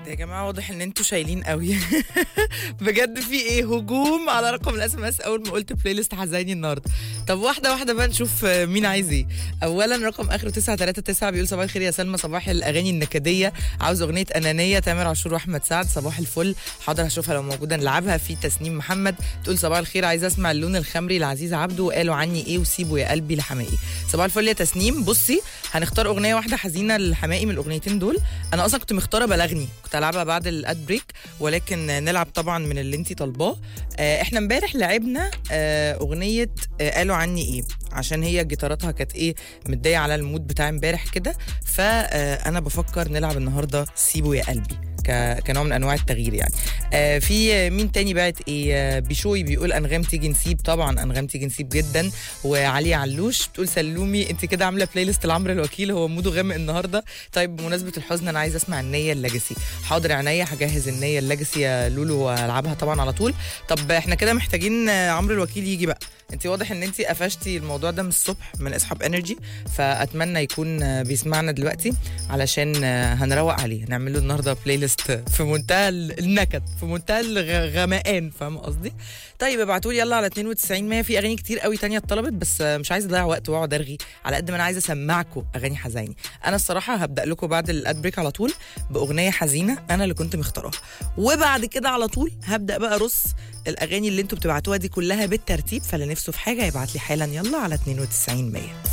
يا جماعه واضح ان انتوا شايلين قوي بجد في ايه هجوم على رقم الاس ام اس اول ما قلت بلاي ليست حزيني النهارده طب واحده واحده بقى نشوف مين عايز ايه اولا رقم اخره 939 بيقول صباح الخير يا سلمى صباح الاغاني النكديه عاوز اغنيه انانيه تامر عاشور واحمد سعد صباح الفل حاضر هشوفها لو موجوده نلعبها في تسنيم محمد تقول صباح الخير عايزه اسمع اللون الخمري لعزيز عبده وقالوا عني ايه وسيبوا يا قلبي لحمائي صباح الفل يا تسنيم بصي هنختار اغنيه واحده حزينه لحمائي من الاغنيتين دول انا اصلا كنت مختاره بلغني كنت العبها بعد الاد بريك ولكن نلعب طبعا من اللي انت طالباه آه، احنا امبارح لعبنا آه، اغنيه آه، قالوا عني ايه عشان هي جيتاراتها كانت ايه متضايقه على المود بتاع امبارح كده فانا بفكر نلعب النهارده سيبوا يا قلبي ك- كنوع من انواع التغيير يعني آه في مين تاني بعت ايه آه بيشوي بيقول انغام تيجي نسيب طبعا انغام تيجي نسيب جدا وعلي علوش بتقول سلومي انت كده عامله بلاي ليست لعمرو الوكيل هو موده غامق النهارده طيب بمناسبه الحزن انا عايزه اسمع النيه الليجاسي حاضر عينيا هجهز النيه الليجاسي يا لولو والعبها طبعا على طول طب احنا كده محتاجين آه، عمرو الوكيل يجي بقى انت واضح ان انت قفشتي الموضوع ده من الصبح من اسحب انرجي فاتمنى يكون آه، بيسمعنا دلوقتي علشان آه، هنروق عليه نعمل له النهارده بلاي ليست في منتهى ال- النكد في منتهى الغمقان فاهم قصدي طيب ابعتوا لي يلا على 92 100 في اغاني كتير قوي تانية اتطلبت بس آه، مش عايزه اضيع وقت واقعد ارغي على قد ما انا عايزه اسمعكم اغاني حزيني انا الصراحه هبدا لكم بعد الاد بريك على طول باغنيه حزينه انا اللي كنت مختاراها وبعد كده على طول هبدا بقى ارص الاغاني اللي انتوا بتبعتوها دي كلها بالترتيب فاللي نفسه في حاجه يبعت لي حالا يلا على 92 100